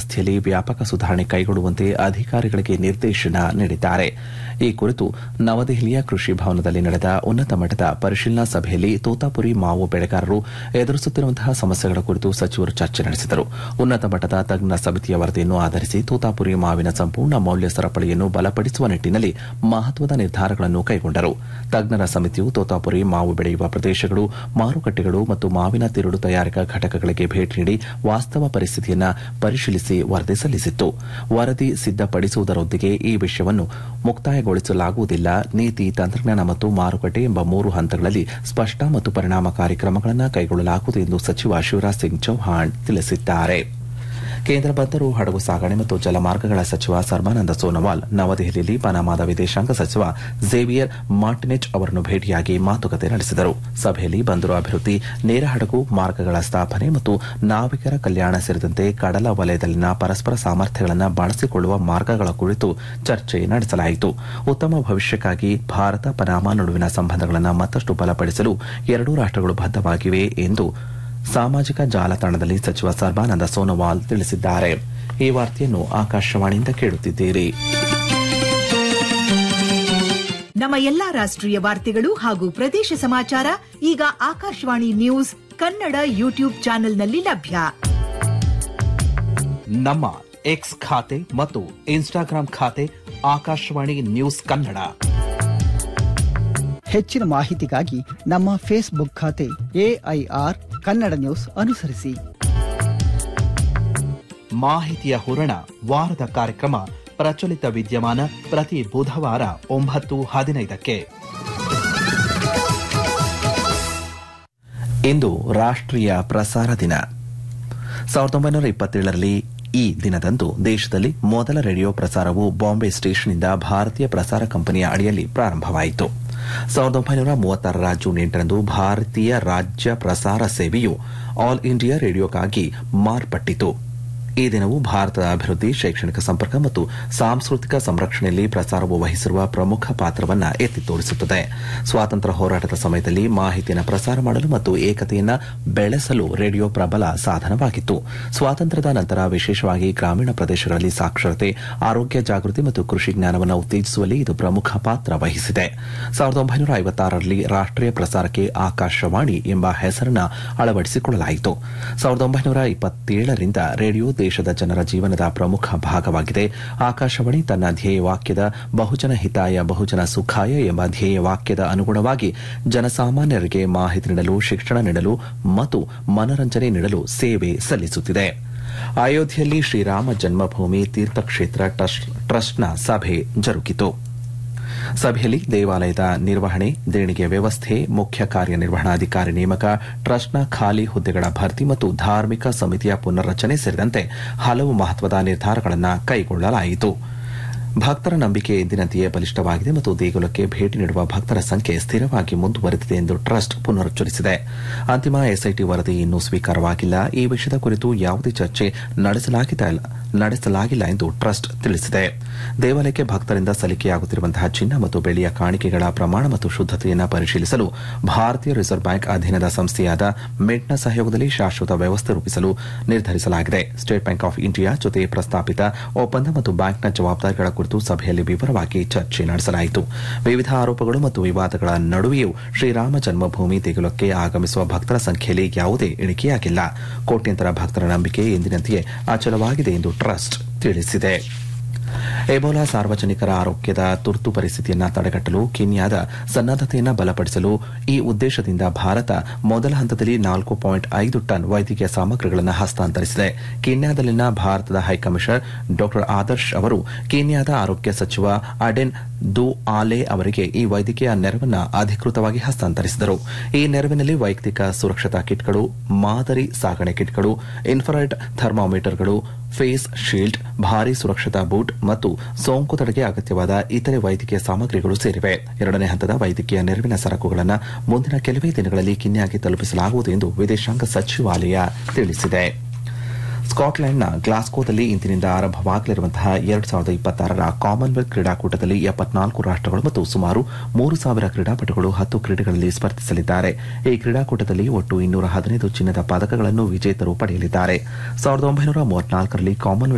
ವ್ಯವಸ್ಥೆಯಲ್ಲಿ ವ್ಯಾಪಕ ಸುಧಾರಣೆ ಕೈಗೊಳ್ಳುವಂತೆ ಅಧಿಕಾರಿಗಳಿಗೆ ನಿರ್ದೇಶನ ನೀಡಿದ್ದಾರೆ ಈ ಕುರಿತು ನವದೆಹಲಿಯ ಕೃಷಿ ಭವನದಲ್ಲಿ ನಡೆದ ಉನ್ನತ ಮಟ್ಟದ ಪರಿಶೀಲನಾ ಸಭೆಯಲ್ಲಿ ತೋತಾಪುರಿ ಮಾವು ಬೆಳೆಗಾರರು ಎದುರಿಸುತ್ತಿರುವಂತಹ ಸಮಸ್ಯೆಗಳ ಕುರಿತು ಸಚಿವರು ಚರ್ಚೆ ನಡೆಸಿದರು ಉನ್ನತ ಮಟ್ಟದ ತಜ್ಞ ಸಮಿತಿಯ ವರದಿಯನ್ನು ಆಧರಿಸಿ ತೋತಾಪುರಿ ಮಾವಿನ ಸಂಪೂರ್ಣ ಮೌಲ್ಯ ಸರಪಳಿಯನ್ನು ಬಲಪಡಿಸುವ ನಿಟ್ಟಿನಲ್ಲಿ ಮಹತ್ವದ ನಿರ್ಧಾರಗಳನ್ನು ಕೈಗೊಂಡರು ತಜ್ಞರ ಸಮಿತಿಯು ತೋತಾಪುರಿ ಮಾವು ಬೆಳೆಯುವ ಪ್ರದೇಶಗಳು ಮಾರುಕಟ್ಟೆಗಳು ಮತ್ತು ಮಾವಿನ ತಿರುಳು ತಯಾರಿಕಾ ಘಟಕಗಳಿಗೆ ಭೇಟಿ ನೀಡಿ ವಾಸ್ತವ ಪರಿಸ್ಥಿತಿಯನ್ನು ಪರಿಶೀಲಿಸಿ ವರದಿ ಸಲ್ಲಿಸಿತ್ತು ವರದಿ ಸಿದ್ದಪಡಿಸುವುದರೊಂದಿಗೆ ಈ ವಿಷಯವನ್ನು ಮುಕ್ತಾಯಗೊಳಿಸಲಾಗುವುದಿಲ್ಲ ನೀತಿ ತಂತ್ರಜ್ಞಾನ ಮತ್ತು ಮಾರುಕಟ್ಟೆ ಎಂಬ ಮೂರು ಹಂತಗಳಲ್ಲಿ ಸ್ಪಷ್ಟ ಮತ್ತು ಪರಿಣಾಮಕಾರಿ ಕ್ರಮಗಳನ್ನು ಕೈಗೊಳ್ಳಲಾಗುವುದು ಎಂದು ಸಚಿವ ಶಿವರಾಜ್ ಸಿಂಗ್ ಚೌಹಾಣ್ ತಿಳಿಸಿದ್ದಾರೆ ಕೇಂದ್ರ ಬಂದರು ಹಡಗು ಸಾಗಣೆ ಮತ್ತು ಜಲಮಾರ್ಗಗಳ ಸಚಿವ ಸರ್ಬಾನಂದ ಸೋನೋವಾಲ್ ನವದೆಹಲಿಯಲ್ಲಿ ಪನಾಮಾದ ವಿದೇಶಾಂಗ ಸಚಿವ ಝೇವಿಯರ್ ಮಾರ್ಟಿನೆಜ್ ಅವರನ್ನು ಭೇಟಿಯಾಗಿ ಮಾತುಕತೆ ನಡೆಸಿದರು ಸಭೆಯಲ್ಲಿ ಬಂದರು ಅಭಿವೃದ್ಧಿ ನೇರ ಹಡಗು ಮಾರ್ಗಗಳ ಸ್ಥಾಪನೆ ಮತ್ತು ನಾವಿಕರ ಕಲ್ಯಾಣ ಸೇರಿದಂತೆ ಕಡಲ ವಲಯದಲ್ಲಿನ ಪರಸ್ಪರ ಸಾಮರ್ಥ್ಯಗಳನ್ನು ಬಳಸಿಕೊಳ್ಳುವ ಮಾರ್ಗಗಳ ಕುರಿತು ಚರ್ಚೆ ನಡೆಸಲಾಯಿತು ಉತ್ತಮ ಭವಿಷ್ಯಕ್ಕಾಗಿ ಭಾರತ ಪನಾಮಾ ನಡುವಿನ ಸಂಬಂಧಗಳನ್ನು ಮತ್ತಷ್ಟು ಬಲಪಡಿಸಲು ಎರಡೂ ರಾಷ್ಟಗಳು ಬದ್ದವಾಗಿವೆ ಎಂದು ಸಾಮಾಜಿಕ ಜಾಲತಾಣದಲ್ಲಿ ಸಚಿವ ಸರ್ಬಾನಂದ ಸೋನೋವಾಲ್ ತಿಳಿಸಿದ್ದಾರೆ ಈ ವಾರ್ತೆಯನ್ನು ಆಕಾಶವಾಣಿಯಿಂದ ಕೇಳುತ್ತಿದ್ದೀರಿ ನಮ್ಮ ಎಲ್ಲಾ ರಾಷ್ಟ್ರೀಯ ವಾರ್ತೆಗಳು ಹಾಗೂ ಪ್ರದೇಶ ಸಮಾಚಾರ ಈಗ ಆಕಾಶವಾಣಿ ನ್ಯೂಸ್ ಕನ್ನಡ ಯೂಟ್ಯೂಬ್ ಚಾನೆಲ್ನಲ್ಲಿ ಲಭ್ಯ ನಮ್ಮ ಎಕ್ಸ್ ಖಾತೆ ಮತ್ತು ಇನ್ಸ್ಟಾಗ್ರಾಂ ಖಾತೆ ಆಕಾಶವಾಣಿ ನ್ಯೂಸ್ ಕನ್ನಡ ಹೆಚ್ಚಿನ ಮಾಹಿತಿಗಾಗಿ ನಮ್ಮ ಫೇಸ್ಬುಕ್ ಖಾತೆ ಎಐಆರ್ ಕನ್ನಡ ನ್ಯೂಸ್ ಅನುಸರಿಸಿ ಮಾಹಿತಿಯ ಹೂರಣ ವಾರದ ಕಾರ್ಯಕ್ರಮ ಪ್ರಚಲಿತ ವಿದ್ಯಮಾನ ಪ್ರತಿ ಬುಧವಾರ ಒಂಬತ್ತು ಹದಿನೈದಕ್ಕೆ ಇಂದು ರಾಷ್ಟ್ರೀಯ ಪ್ರಸಾರ ದಿನ ಸಾವಿರದ ಒಂಬೈನೂರ ಇಪ್ಪತ್ತೇಳರಲ್ಲಿ ಈ ದಿನದಂದು ದೇಶದಲ್ಲಿ ಮೊದಲ ರೇಡಿಯೋ ಪ್ರಸಾರವು ಬಾಂಬೆ ಸ್ಟೇಷನ್ನಿಂದ ಭಾರತೀಯ ಪ್ರಸಾರ ಕಂಪನಿಯ ಅಡಿಯಲ್ಲಿ ಪ್ರಾರಂಭವಾಯಿತು ಸಾವಿರದ ಒಂಬೈನೂರ ಮೂವತ್ತಾರರ ಜೂನ್ ಎಂಟರಂದು ಭಾರತೀಯ ರಾಜ್ಯ ಪ್ರಸಾರ ಸೇವೆಯು ಆಲ್ ಇಂಡಿಯಾ ರೇಡಿಯೋಗಾಗಿ ಮಾರ್ಪಟ್ಟಿತು ಈ ದಿನವು ಭಾರತದ ಅಭಿವೃದ್ಧಿ ಶೈಕ್ಷಣಿಕ ಸಂಪರ್ಕ ಮತ್ತು ಸಾಂಸ್ಕೃತಿಕ ಸಂರಕ್ಷಣೆಯಲ್ಲಿ ಪ್ರಸಾರವು ವಹಿಸಿರುವ ಪ್ರಮುಖ ಪಾತ್ರವನ್ನು ಎತ್ತಿ ತೋರಿಸುತ್ತದೆ ಸ್ವಾತಂತ್ರ್ಯ ಹೋರಾಟದ ಸಮಯದಲ್ಲಿ ಮಾಹಿತಿಯನ್ನು ಪ್ರಸಾರ ಮಾಡಲು ಮತ್ತು ಏಕತೆಯನ್ನು ಬೆಳೆಸಲು ರೇಡಿಯೋ ಪ್ರಬಲ ಸಾಧನವಾಗಿತ್ತು ಸ್ವಾತಂತ್ರ್ಯದ ನಂತರ ವಿಶೇಷವಾಗಿ ಗ್ರಾಮೀಣ ಪ್ರದೇಶಗಳಲ್ಲಿ ಸಾಕ್ಷರತೆ ಆರೋಗ್ಯ ಜಾಗೃತಿ ಮತ್ತು ಕೃಷಿ ಜ್ಞಾನವನ್ನು ಉತ್ತೇಜಿಸುವಲ್ಲಿ ಇದು ಪ್ರಮುಖ ಪಾತ್ರ ವಹಿಸಿದೆ ಸಾವಿರದ ಒಂಬೈನೂರ ಐವತ್ತಾರರಲ್ಲಿ ರಾಷ್ಟ್ರೀಯ ಪ್ರಸಾರಕ್ಕೆ ಆಕಾಶವಾಣಿ ಎಂಬ ಹೆಸರನ್ನು ಅಳವಡಿಸಿಕೊಳ್ಳಲಾಯಿತು ಸಾವಿರದ ಒಂಬೈನೂರ ಇಪ್ಪತ್ತೇಳರಿಂದ ರೇಡಿಯೋ ದೇಶದ ಜನರ ಜೀವನದ ಪ್ರಮುಖ ಭಾಗವಾಗಿದೆ ಆಕಾಶವಾಣಿ ತನ್ನ ಧ್ಯೇಯ ವಾಕ್ಯದ ಬಹುಜನ ಹಿತಾಯ ಬಹುಜನ ಸುಖಾಯ ಎಂಬ ಧ್ಯೇಯ ವಾಕ್ಯದ ಅನುಗುಣವಾಗಿ ಜನಸಾಮಾನ್ಯರಿಗೆ ಮಾಹಿತಿ ನೀಡಲು ಶಿಕ್ಷಣ ನೀಡಲು ಮತ್ತು ಮನರಂಜನೆ ನೀಡಲು ಸೇವೆ ಸಲ್ಲಿಸುತ್ತಿದೆ ಅಯೋಧ್ಯೆಯಲ್ಲಿ ಶ್ರೀರಾಮ ಜನ್ಮಭೂಮಿ ತೀರ್ಥಕ್ಷೇತ್ರ ಟ್ರಸ್ಟ್ನ ಸಭೆ ಜರುಗಿತು ಸಭೆಯಲ್ಲಿ ದೇವಾಲಯದ ನಿರ್ವಹಣೆ ದೇಣಿಗೆ ವ್ಯವಸ್ಥೆ ಮುಖ್ಯ ಕಾರ್ಯನಿರ್ವಹಣಾಧಿಕಾರಿ ನೇಮಕ ಟ್ರಸ್ಟ್ನ ಖಾಲಿ ಹುದ್ದೆಗಳ ಭರ್ತಿ ಮತ್ತು ಧಾರ್ಮಿಕ ಸಮಿತಿಯ ಪುನರ್ರಚನೆ ಸೇರಿದಂತೆ ಹಲವು ಮಹತ್ವದ ನಿರ್ಧಾರಗಳನ್ನು ಕೈಗೊಳ್ಳಲಾಯಿತು ಭಕ್ತರ ನಂಬಿಕೆ ಎಂದಿನಂತೆಯೇ ಬಲಿಷ್ಠವಾಗಿದೆ ಮತ್ತು ದೇಗುಲಕ್ಕೆ ಭೇಟಿ ನೀಡುವ ಭಕ್ತರ ಸಂಖ್ಯೆ ಸ್ಥಿರವಾಗಿ ಮುಂದುವರೆದಿದೆ ಎಂದು ಟ್ರಸ್ಟ್ ಪುನರುಚ್ಚರಿಸಿದೆ ಅಂತಿಮ ಎಸ್ಐಟಿ ವರದಿ ಇನ್ನೂ ಸ್ವೀಕಾರವಾಗಿಲ್ಲ ಈ ವಿಷಯದ ಕುರಿತು ಯಾವುದೇ ಚರ್ಚೆ ನಡೆಸಲಾಗಿಲ್ಲ ಎಂದು ಟ್ರಸ್ಟ್ ತಿಳಿಸಿದೆ ದೇವಾಲಯಕ್ಕೆ ಭಕ್ತರಿಂದ ಸಲ್ಲಿಕೆಯಾಗುತ್ತಿರುವಂತಹ ಚಿನ್ನ ಮತ್ತು ಬೆಳ್ಳಿಯ ಕಾಣಿಕೆಗಳ ಪ್ರಮಾಣ ಮತ್ತು ಶುದ್ದತೆಯನ್ನು ಪರಿಶೀಲಿಸಲು ಭಾರತೀಯ ರಿಸರ್ವ್ ಬ್ಯಾಂಕ್ ಅಧೀನದ ಸಂಸ್ಥೆಯಾದ ಮೆಟ್ನ ಸಹಯೋಗದಲ್ಲಿ ಶಾಶ್ವತ ವ್ಯವಸ್ಥೆ ರೂಪಿಸಲು ನಿರ್ಧರಿಸಲಾಗಿದೆ ಸ್ಟೇಟ್ ಬ್ಯಾಂಕ್ ಆಫ್ ಇಂಡಿಯಾ ಜೊತೆ ಪ್ರಸ್ತಾಪಿತ ಒಪ್ಪಂದ ಮತ್ತು ಬ್ಯಾಂಕ್ನ ಜವಾಬ್ದಾರಿಗಳ ಕುರಿತು ಸಭೆಯಲ್ಲಿ ವಿವರವಾಗಿ ಚರ್ಚೆ ನಡೆಸಲಾಯಿತು ವಿವಿಧ ಆರೋಪಗಳು ಮತ್ತು ವಿವಾದಗಳ ನಡುವೆಯೂ ಶ್ರೀರಾಮ ಜನ್ಮಭೂಮಿ ದೇಗುಲಕ್ಕೆ ಆಗಮಿಸುವ ಭಕ್ತರ ಸಂಖ್ಯೆಯಲ್ಲಿ ಯಾವುದೇ ಇಳಿಕೆಯಾಗಿಲ್ಲ ಕೋಟ್ಯಂತರ ಭಕ್ತರ ನಂಬಿಕೆ ಎಂದಿನಂತೆಯೇ ಅಚಲವಾಗಿದೆ ಎಂದು ಟ್ರಸ್ಟ್ ತಿಳಿಸಿದೆ ಎಬೋಲಾ ಸಾರ್ವಜನಿಕರ ಆರೋಗ್ಯದ ತುರ್ತು ಪರಿಸ್ಥಿತಿಯನ್ನು ತಡೆಗಟ್ಟಲು ಕೆನ್ಯಾದ ಸನ್ನದ್ದತೆಯನ್ನು ಬಲಪಡಿಸಲು ಈ ಉದ್ದೇಶದಿಂದ ಭಾರತ ಮೊದಲ ಹಂತದಲ್ಲಿ ನಾಲ್ಕು ಪಾಯಿಂಟ್ ಐದು ಟನ್ ವೈದ್ಯಕೀಯ ಸಾಮಗ್ರಿಗಳನ್ನು ಹಸ್ತಾಂತರಿಸಿದೆ ಕೆನ್ಯಾದಲ್ಲಿನ ಭಾರತದ ಹೈಕಮಿಷನರ್ ಡಾ ಆದರ್ಶ್ ಅವರು ಕೆನ್ಯಾದ ಆರೋಗ್ಯ ಸಚಿವ ಅಡೆನ್ ದು ಆಲೆ ಅವರಿಗೆ ಈ ವೈದ್ಯಕೀಯ ನೆರವನ್ನು ಅಧಿಕೃತವಾಗಿ ಹಸ್ತಾಂತರಿಸಿದರು ಈ ನೆರವಿನಲ್ಲಿ ವೈಯಕ್ತಿಕ ಸುರಕ್ಷತಾ ಕಿಟ್ಗಳು ಮಾದರಿ ಸಾಗಣೆ ಕಿಟ್ಗಳು ಇನ್ಫ್ರಾರೆಡ್ ಥರ್ಮಾಮೀಟರ್ಗಳು ಫೇಸ್ ಶೀಲ್ಡ್ ಭಾರೀ ಸುರಕ್ಷತಾ ಬೂಟ್ ಮತ್ತು ಸೋಂಕು ತಡೆಗೆ ಅಗತ್ಯವಾದ ಇತರೆ ವೈದ್ಯಕೀಯ ಸಾಮಗ್ರಿಗಳು ಸೇರಿವೆ ಎರಡನೇ ಹಂತದ ವೈದ್ಯಕೀಯ ನೆರವಿನ ಸರಕುಗಳನ್ನು ಮುಂದಿನ ಕೆಲವೇ ದಿನಗಳಲ್ಲಿ ಕಿನ್ಯಾಗೆ ತಲುಪಿಸಲಾಗುವುದು ಎಂದು ವಿದೇಶಾಂಗ ಸಚಿವಾಲಯ ತಿಳಿಸಿದೆ ಸ್ಕಾಟ್ಲೆಂಡ್ನ ಗ್ಲಾಸ್ಕೋದಲ್ಲಿ ಇಂದಿನಿಂದ ಆರಂಭವಾಗಲಿರುವಂತಹ ಎರಡು ಸಾವಿರದ ಇಪ್ಪತ್ತಾರರ ಕಾಮನ್ವೆಲ್ತ್ ಕ್ರೀಡಾಕೂಟದಲ್ಲಿ ಎಪ್ಪತ್ನಾಲ್ಕು ರಾಷ್ಟಗಳು ಮತ್ತು ಸುಮಾರು ಮೂರು ಸಾವಿರ ಕ್ರೀಡಾಪಟುಗಳು ಹತ್ತು ಕ್ರೀಡೆಗಳಲ್ಲಿ ಸ್ಪರ್ಧಿಸಲಿದ್ದಾರೆ ಈ ಕ್ರೀಡಾಕೂಟದಲ್ಲಿ ಒಟ್ಟು ಇನ್ನೂರ ಹದಿನೈದು ಚಿನ್ನದ ಪದಕಗಳನ್ನು ವಿಜೇತರು ಪಡೆಯಲಿದ್ದಾರೆ ಸಾವಿರದ ಒಂಬೈನೂರ ಮೂವತ್ನಾಲ್ಕರಲ್ಲಿ ಕಾಮನ್ವೆಲ್ತ್